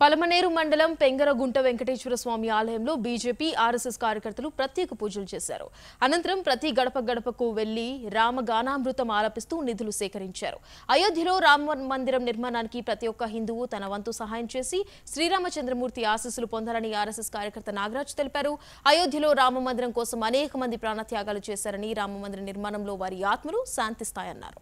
పలమనేరు మండలం పెంగరగుంట వెంకటేశ్వర స్వామి ఆలయంలో BJP RSS కార్యకర్తలు ప్రత్యేక పూజలు చేశారు అనంతరం ప్రతి గడప గడపకు వెళ్లి రామగానామృతం ఆలపిస్తూ నిధులు సేకరించారు అయోధ్యలో రామ మందిరం నిర్మాణానికి ప్రతి ఒక్క హిందువు తన వంతు సహాయం చేసి శ్రీరామచంద్రమూర్తి ఆశీస్సులు పొందాలని ఆర్ఎస్ఎస్ కార్యకర్త నాగరాజ్ తెలిపారు అయోధ్యలో రామ మందిరం కోసం అనేక మంది ప్రాణత్యాగాలు చేశారని రామ మందిర నిర్మాణంలో వారి ఆత్మలు శాంతిస్తాయన్నారు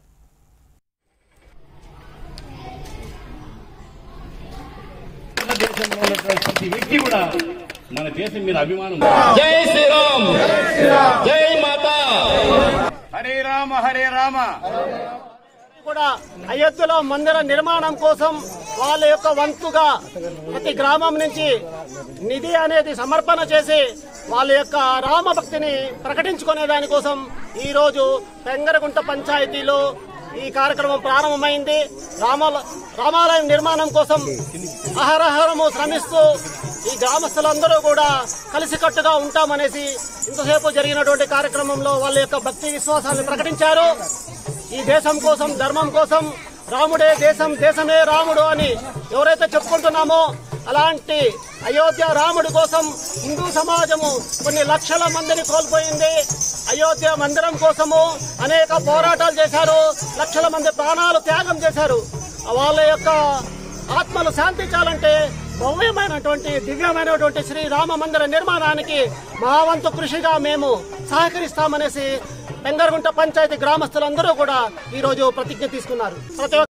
మన దేశంలో ఉన్నటువంటి ప్రతి వ్యక్తి కూడా మన దేశం మీద అభిమానం జై శ్రీరామ్ జై మాతా హరే రామ హరే రామ కూడా అయోధ్యలో మందిర నిర్మాణం కోసం వాళ్ళ యొక్క వంతుగా ప్రతి గ్రామం నుంచి నిధి అనేది సమర్పణ చేసి వాళ్ళ యొక్క రామ భక్తిని ప్రకటించుకునే దానికోసం ఈ రోజు పెంగరగుంట పంచాయతీలో ఈ కార్యక్రమం ప్రారంభమైంది రామ రామాలయం నిర్మాణం కోసం అహరహరము శ్రమిస్తూ ఈ గ్రామస్తులందరూ కూడా కలిసికట్టుగా ఉంటామనేసి ఇంతసేపు జరిగినటువంటి కార్యక్రమంలో వాళ్ళ యొక్క భక్తి విశ్వాసాన్ని ప్రకటించారు ఈ దేశం కోసం ధర్మం కోసం రాముడే దేశం దేశమే రాముడు అని ఎవరైతే చెప్పుకుంటున్నామో అలాంటి అయోధ్య రాముడి కోసం హిందూ సమాజము కొన్ని లక్షల మందిని కోల్పోయింది అయోధ్య మందిరం కోసము అనేక పోరాటాలు చేశారు లక్షల మంది ప్రాణాలు త్యాగం చేశారు వాళ్ళ యొక్క ఆత్మలు శాంతించాలంటే భవ్యమైనటువంటి దివ్యమైనటువంటి శ్రీ రామ మందిర నిర్మాణానికి మా వంతు కృషిగా మేము సహకరిస్తామనేసి పెంగరగుంట పంచాయతీ గ్రామస్తులందరూ కూడా ఈ రోజు ప్రతిజ్ఞ తీసుకున్నారు ప్రతి ఒక్క